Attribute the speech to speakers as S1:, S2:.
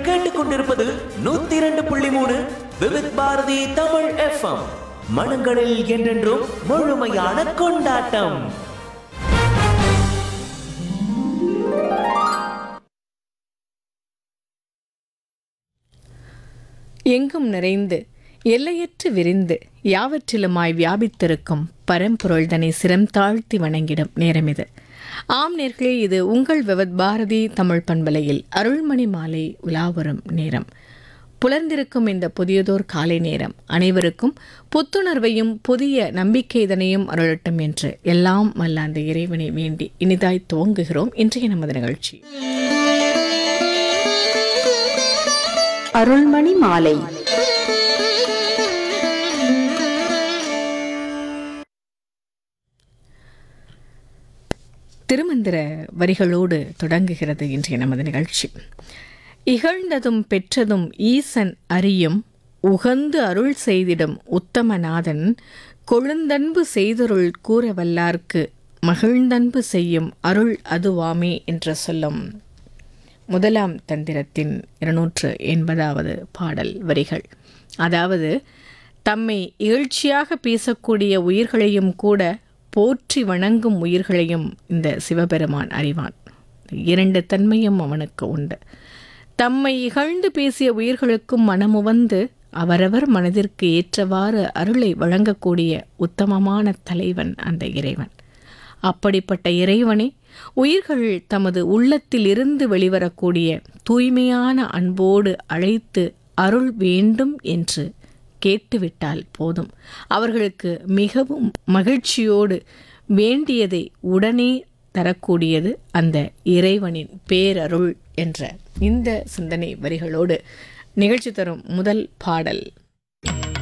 S1: கேட்டுக்கொண்டிருப்பது நூத்தி இரண்டு புள்ளி மூணு விவித் பாரதி தமிழ் எஃப்எம் மனங்களில் என்றென்றும் முழுமையான கொண்டாட்டம்
S2: எங்கும் நிறைந்து எல்லையற்று விரிந்து யாவற்றிலுமாய் வியாபித்திருக்கும் பரம்பொருள் தன்னை சிரம் தாழ்த்தி வணங்கிடும் நேரம் இது ஆம் நேர்களே இது உங்கள் விவத் பாரதி தமிழ் பண்பலையில் அருள்மணி மாலை உலாவரும் நேரம் புலர்ந்திருக்கும் இந்த புதியதோர் காலை நேரம் அனைவருக்கும் புத்துணர்வையும் புதிய நம்பிக்கைதனையும் அருளட்டும் என்று எல்லாம் வல்ல அந்த இறைவனை வேண்டி இனிதாய் துவங்குகிறோம் இன்றைய நமது நிகழ்ச்சி
S3: அருள்மணி மாலை
S2: திருமந்திர வரிகளோடு தொடங்குகிறது இன்றைய நமது நிகழ்ச்சி இகழ்ந்ததும் பெற்றதும் ஈசன் அறியும் உகந்து அருள் செய்திடும் உத்தமநாதன் கொழுந்தன்பு செய்தருள் கூற வல்லார்க்கு மகிழ்ந்தன்பு செய்யும் அருள் அதுவாமே என்ற சொல்லும் முதலாம் தந்திரத்தின் இருநூற்று எண்பதாவது பாடல் வரிகள் அதாவது தம்மை இகழ்ச்சியாக பேசக்கூடிய உயிர்களையும் கூட போற்றி வணங்கும் உயிர்களையும் இந்த சிவபெருமான் அறிவான் இரண்டு தன்மையும் அவனுக்கு உண்டு தம்மை இகழ்ந்து பேசிய உயிர்களுக்கும் மனமுவந்து அவரவர் மனதிற்கு ஏற்றவாறு அருளை வழங்கக்கூடிய உத்தமமான தலைவன் அந்த இறைவன் அப்படிப்பட்ட இறைவனை உயிர்கள் தமது உள்ளத்தில் இருந்து வெளிவரக்கூடிய தூய்மையான அன்போடு அழைத்து அருள் வேண்டும் என்று கேட்டுவிட்டால் போதும் அவர்களுக்கு மிகவும் மகிழ்ச்சியோடு வேண்டியதை உடனே தரக்கூடியது அந்த இறைவனின் பேரருள் என்ற இந்த சிந்தனை வரிகளோடு நிகழ்ச்சி தரும் முதல் பாடல்